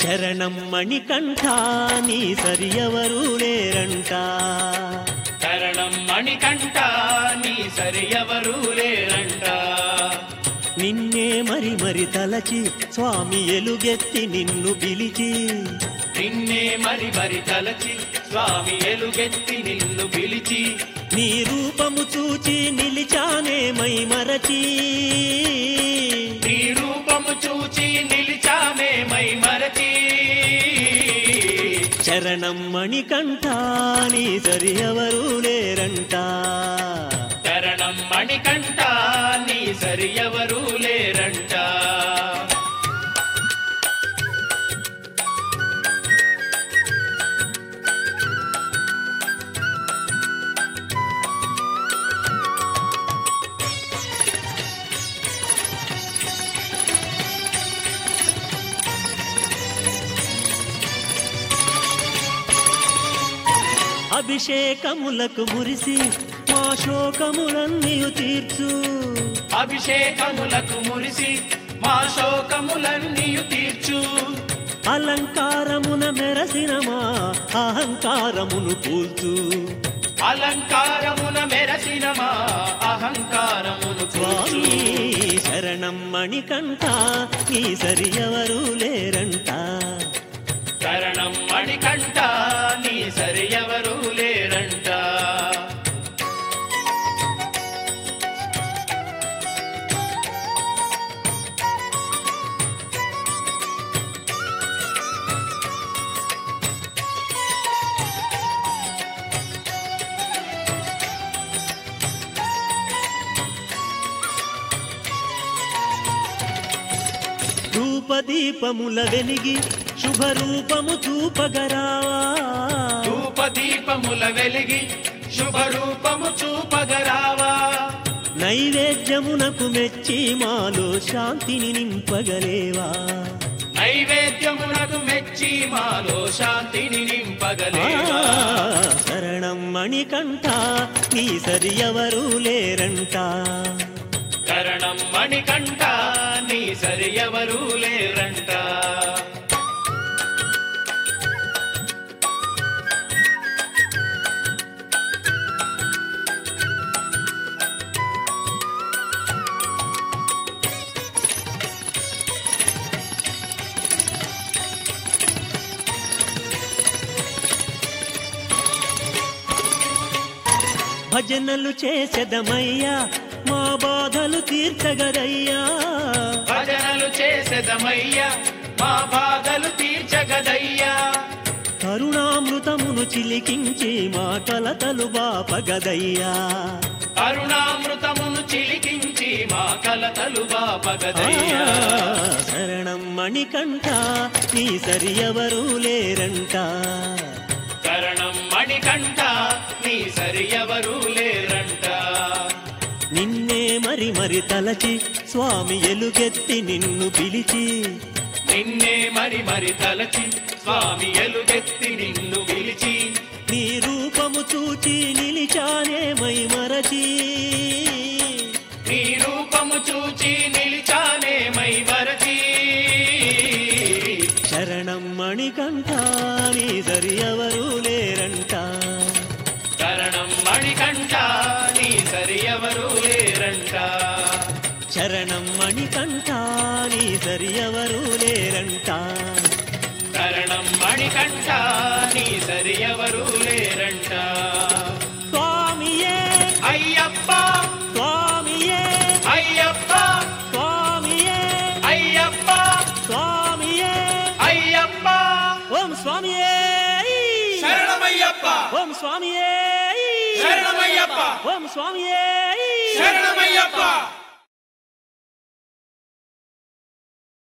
శరణం మణికంఠ నీ సరి ఎవరు లేరంట శరణం మణికంఠ నీ సరి ఎవరు లేరంట నిన్నే మరి మరి తలచి స్వామి ఎలుగెత్తి నిన్ను పిలిచి నిన్నే మరి మరి తలచి స్వామి ఎలుగెత్తి నిన్ను పిలిచి నీ రూపము చూచి నిలిచానే మై మరచి నీ రూపము చూచి నిలిచామే మై మరచి శరణం మణికంఠ నీ సరి ఎవరు లేరంట శరణం మణికంఠ నీ సరి ఎవరు లేరంట అభిషేకములకు మురిసి మా శోకములన్నీయు తీర్చు అభిషేకములకు మురిసి మా శోకములన్నీయు తీర్చు అలంకారమున మెరసిన మా అహంకారమును కూల్చు అలంకారమున మెరసిన మా అహంకారమును స్వామి కూర్చు శరణం మణికంఠ నీ సరి ఎవరు లేరంట శరణం మణికంఠ నీ సరి ఎవరు లేరంట రూపదీపముల వెలిగి శుభరూపము చూపగరావా ధూపదీపముల వెలిగి శుభరూపము చూపగరావా నైవేద్యమునకు మెచ్చి మాలో శాంతిని నింపగలేవా నైవేద్యమునకు మెచ్చి మాలో శాంతిని ఆ, నింపగలేవా శరణం మణికంఠ నీ సరి ఎవరు లేరంట కరణం మణికంఠ నీ సరి ఎవరు లేరంట భజనలు చేసెదమయ్యా మా బాధలు తీర్చగదయ్యా భజనలు చేసెదమయ్యా మా బాధలు తీర్చగదయ్యా కరుణామృతమును చిలికించి మా కలతలు బాపగదయ్యా కరుణామృతమును చిలికించి మా కలతలు ఆ, బాపగదయ్యా శరణం మణికంఠ నీ సరి ఎవరు లేరంట కరణం మణికంఠ నీ సరి ఎవరు లేరంట నిన్నే మరి మరి తలచి స్వామి ఎలుగెత్తి నిన్ను పిలిచి నిన్నే మరి మరి తలచి స్వామి ఎలుగెత్తి నిన్ను పిలిచి నీ రూపము చూచి నిలిచానే మై మరచి నీ రూపము చూచి నిలిచానే మై మరచి శరణం మణికంఠ నీ సరి ఎవరు లేరంట కరణం మణికంఠ నీ సరి ఎవరు లేరంట శరణం మణికంఠ నీ సరి ఎవరు లేరంట కరణం మణికంఠ నీ సరి ఎవరు లేరంట స్వామియే అయ్యప్ప స్వామియే అయ్యప్ప స్వామియే అయ్యప్ప స్వామియే అయ్యప్ప ఓం స్వామియే శరణమయ్యప్ప ఓం స్వామియే శరణమయ్యప్ప ఓం స్వామియే శరణమయ్యప్ప